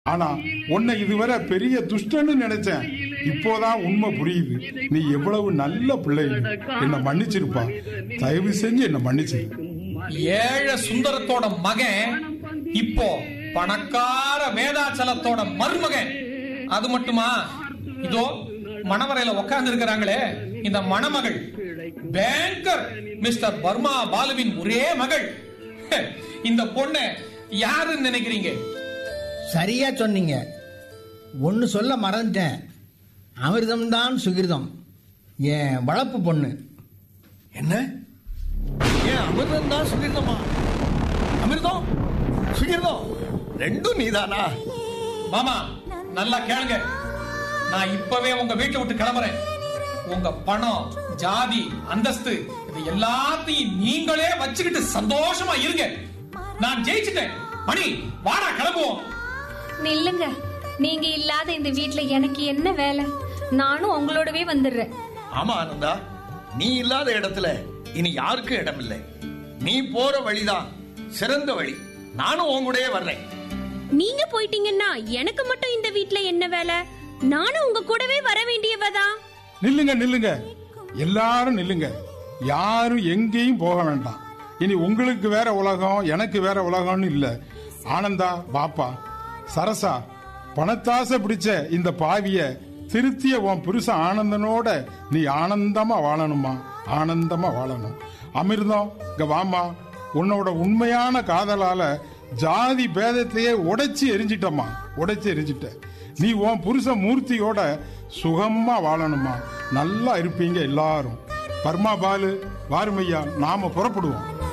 ஆனா உன்னை இதுவரை பெரிய துஷ்டன்னு நினைச்சேன் இப்போதான் உண்மை புரியுது நீ எவ்வளவு நல்ல பிள்ளை என்னை மன்னிச்சிருப்பா தயவு செஞ்சு என்னை மன்னிச்சிரு ஏழை சுந்தரத்தோட மகன் இப்போ பணக்கார வேதாச்சலத்தோட மருமகன் அது மட்டுமா இதோ மணவரையில உட்கார்ந்து இருக்கிறாங்களே இந்த மணமகள் பேங்கர் மிஸ்டர் பர்மா பாலுவின் ஒரே மகள் ஹே, இந்த பொண்ணு யாருன்னு நினைக்கிறீங்க சரியா சொன்னீங்க ஒன்னு சொல்ல மறந்துட்டேன் அமிர்தம்தான் சுகிர்தம் என் வளர்ப்பு பொண்ணு என்ன ஏன் அமிர்தம் தான் சுகிர்தமா அமிர்தம் சுகிர்தம் ரெண்டும் நீதானா மாமா நல்லா கேளுங்க நான் இப்பவே உங்க வீட்டை விட்டு கிளம்புறேன் உங்க பணம் ஜாதி அந்தஸ்து இது எல்லாத்தையும் நீங்களே வச்சுக்கிட்டு சந்தோஷமா இருங்க நான் ஜெயிச்சிட்டேன் மணி வாடா கிளம்புவோம் நில்லுங்க நீங்க இல்லாத இந்த வீட்ல எனக்கு என்ன வேலை நானும் உங்களோடவே வந்துடுறேன் ஆமா ஆனந்தா நீ இல்லாத இடத்துல இனி யாருக்கும் இடம் இல்லை நீ போற வழிதான் சிறந்த வழி நானும் உன் கூடயே வர்றேன் நீங்க போயிட்டீங்கன்னா எனக்கு மட்டும் இந்த வீட்ல என்ன வேலை நானும் உங்க கூடவே வர வேண்டியவதான் நில்லுங்க நில்லுங்க எல்லாரும் நில்லுங்க யாரும் எங்கேயும் போக வேண்டாம் இனி உங்களுக்கு வேற உலகம் எனக்கு வேற உலகம்னு இல்ல ஆனந்தா பாப்பா சரசா பணத்தாசை பிடிச்ச இந்த பாவிய திருத்திய உன் புருஷன் ஆனந்தனோட நீ ஆனந்தமா வாழணுமா ஆனந்தமா வாழணும் அமிர்தம் இங்க வாமா உன்னோட உண்மையான காதலால ஜாதி பேதத்தையே உடைச்சு எரிஞ்சிட்டம்மா உடைச்சு எரிஞ்சிட்ட நீ உன் புருஷ மூர்த்தியோட சுகமா வாழணுமா நல்லா இருப்பீங்க எல்லாரும் பர்மா பாலு வாருமையா நாம புறப்படுவோம்